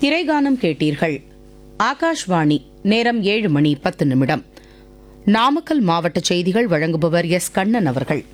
திரைகானம் கேட்டீர்கள் ஆகாஷ்வாணி நேரம் ஏழு மணி பத்து நிமிடம் நாமக்கல் மாவட்ட செய்திகள் வழங்குபவர் எஸ் கண்ணன் அவர்கள்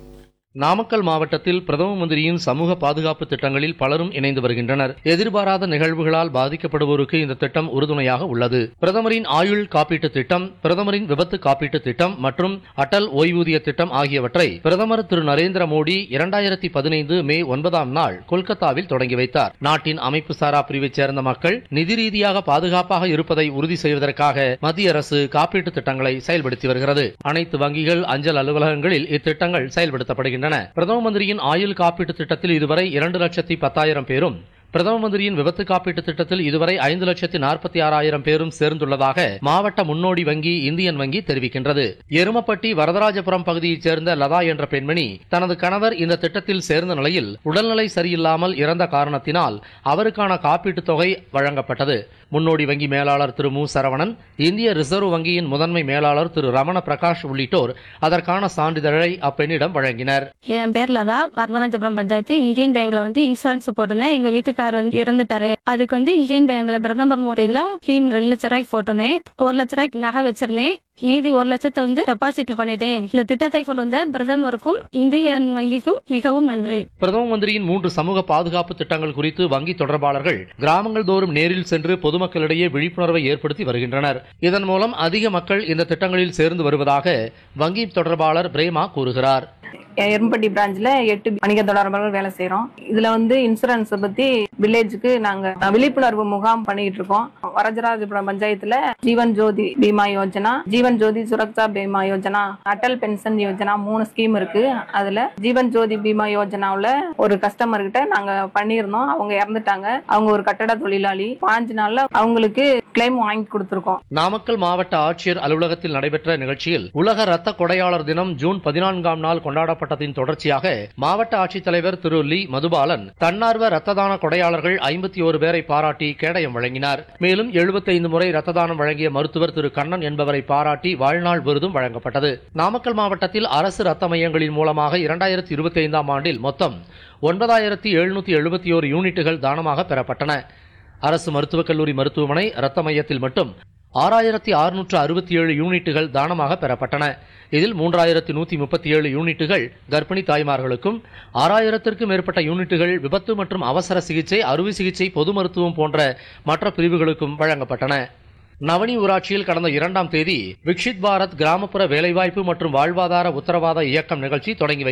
நாமக்கல் மாவட்டத்தில் பிரதம மந்திரியின் சமூக பாதுகாப்பு திட்டங்களில் பலரும் இணைந்து வருகின்றனர் எதிர்பாராத நிகழ்வுகளால் பாதிக்கப்படுவோருக்கு இந்த திட்டம் உறுதுணையாக உள்ளது பிரதமரின் ஆயுள் காப்பீட்டு திட்டம் பிரதமரின் விபத்து காப்பீட்டு திட்டம் மற்றும் அடல் ஓய்வூதிய திட்டம் ஆகியவற்றை பிரதமர் திரு நரேந்திர மோடி இரண்டாயிரத்தி பதினைந்து மே ஒன்பதாம் நாள் கொல்கத்தாவில் தொடங்கி வைத்தார் நாட்டின் அமைப்பு சாரா பிரிவைச் சேர்ந்த மக்கள் நிதி ரீதியாக பாதுகாப்பாக இருப்பதை உறுதி செய்வதற்காக மத்திய அரசு காப்பீட்டு திட்டங்களை செயல்படுத்தி வருகிறது அனைத்து வங்கிகள் அஞ்சல் அலுவலகங்களில் இத்திட்டங்கள் செயல்படுத்தப்படுகின்றன பிரதம மந்திரியின் ஆயுள் காப்பீட்டு திட்டத்தில் இதுவரை இரண்டு லட்சத்தி பத்தாயிரம் பேரும் பிரதம மந்திரியின் விபத்து காப்பீட்டு திட்டத்தில் இதுவரை ஐந்து லட்சத்தி நாற்பத்தி ஆறாயிரம் பேரும் சேர்ந்துள்ளதாக மாவட்ட முன்னோடி வங்கி இந்தியன் வங்கி தெரிவிக்கின்றது எருமப்பட்டி வரதராஜபுரம் பகுதியைச் சேர்ந்த லதா என்ற பெண்மணி தனது கணவர் இந்த திட்டத்தில் சேர்ந்த நிலையில் உடல்நிலை சரியில்லாமல் இறந்த காரணத்தினால் அவருக்கான காப்பீட்டுத் தொகை வழங்கப்பட்டது முன்னோடி வங்கி மேலாளர் திரு மு சரவணன் இந்திய ரிசர்வ் வங்கியின் முதன்மை மேலாளர் திரு ரமண பிரகாஷ் உள்ளிட்டோர் அதற்கான சான்றிதழை அப்பெண்ணிடம் வழங்கினர் என் பேர்ல தான் வர்மநாஜபுரம் பஞ்சாயத்து இந்தியன் பேங்க்ல வந்து இன்சூரன்ஸ் போட்டிருந்தேன் எங்க வீட்டுக்காரர் வந்து இறந்துட்டாரு அதுக்கு வந்து இந்தியன் பேங்க்ல பிரதமர் மோடியில ஸ்கீம் ரெண்டு லட்ச ரூபாய்க்கு போட்டோன்னே ஒரு லட்ச ரூபாய்க்கு நகை வச்சிருந்தேன் மீதி ஒரு லட்சத்தை வந்து டெபாசிட் பண்ணிட்டேன் இந்த திட்டத்தை கொண்டு வந்த பிரதமருக்கும் இந்தியன் வங்கிக்கும் மிகவும் நன்றி பிரதம மந்திரியின் மூன்று சமூக பாதுகாப்பு திட்டங்கள் குறித்து வங்கி தொடர்பாளர்கள் கிராமங்கள் தோறும் நேரில் சென்று பொதுமக்களிடையே விழிப்புணர்வை ஏற்படுத்தி வருகின்றனர் இதன் மூலம் அதிக மக்கள் இந்த திட்டங்களில் சேர்ந்து வருவதாக வங்கி தொடர்பாளர் பிரேமா கூறுகிறார் எரும்பட்டி பிரான்ச்ல எட்டு வணிக தொடர்பாளர்கள் வேலை செய்றோம் இதுல வந்து இன்சூரன்ஸ் பத்தி வில்லேஜுக்கு நாங்க விழிப்புணர்வு முகாம் பண்ணிட்டு இருக்கோம் வரதராஜபுரம் பஞ்சாயத்துல ஜீவன் ஜோதி பீமா யோஜனா ஜீவன் ஜோதி சுரக்ஷா பீமா யோஜனா அடல் பென்ஷன் யோஜனா மூணு ஸ்கீம் இருக்கு அதுல ஜீவன் ஜோதி பீமா யோஜனாவுல ஒரு கஸ்டமர் கிட்ட நாங்க பண்ணியிருந்தோம் அவங்க இறந்துட்டாங்க அவங்க ஒரு கட்டட தொழிலாளி பாஞ்சு நாள்ல அவங்களுக்கு கிளைம் வாங்கி கொடுத்துருக்கோம் நாமக்கல் மாவட்ட ஆட்சியர் அலுவலகத்தில் நடைபெற்ற நிகழ்ச்சியில் உலக ரத்த கொடையாளர் தினம் ஜூன் பதினான்காம் நாள் கொண்டாடப்பட்டதின் தொடர்ச்சியாக மாவட்ட ஆட்சித்தலைவர் திரு லீ மதுபாலன் தன்னார்வ ரத்த தான கொடையாளர்கள் ஐம்பத்தி ஒரு பேரை பாராட்டி கேடயம் வழங்கினார் மேலும் 75 முறை ரத்த தானம் வழங்கிய மருத்துவர் திரு கண்ணன் என்பவரை பாராட்டி வாழ்நாள் விருதும் வழங்கப்பட்டது நாமக்கல் மாவட்டத்தில் அரசு ரத்த மையங்களின் மூலமாக இரண்டாயிரத்தி இருபத்தி ஐந்தாம் ஆண்டில் மொத்தம் ஒன்பதாயிரத்தி எழுநூத்தி எழுபத்தி ஓரு யூனிட்டுகள் தானமாக பெறப்பட்டன அரசு மருத்துவக் கல்லூரி மருத்துவமனை ரத்த மையத்தில் மட்டும் ஆறாயிரத்தி அறுநூற்று அறுபத்தி ஏழு யூனிட்டுகள் தானமாக பெறப்பட்டன இதில் மூன்றாயிரத்தி நூற்றி முப்பத்தி ஏழு யூனிட்டுகள் கர்ப்பிணி தாய்மார்களுக்கும் ஆறாயிரத்திற்கும் மேற்பட்ட யூனிட்டுகள் விபத்து மற்றும் அவசர சிகிச்சை அறுவை சிகிச்சை பொது மருத்துவம் போன்ற மற்ற பிரிவுகளுக்கும் வழங்கப்பட்டன நவனி ஊராட்சியில் கடந்த இரண்டாம் தேதி விக்ஷித் பாரத் கிராமப்புற வேலைவாய்ப்பு மற்றும் வாழ்வாதார உத்தரவாத இயக்கம் நிகழ்ச்சி தொடங்கி வைக்கப்பட்டது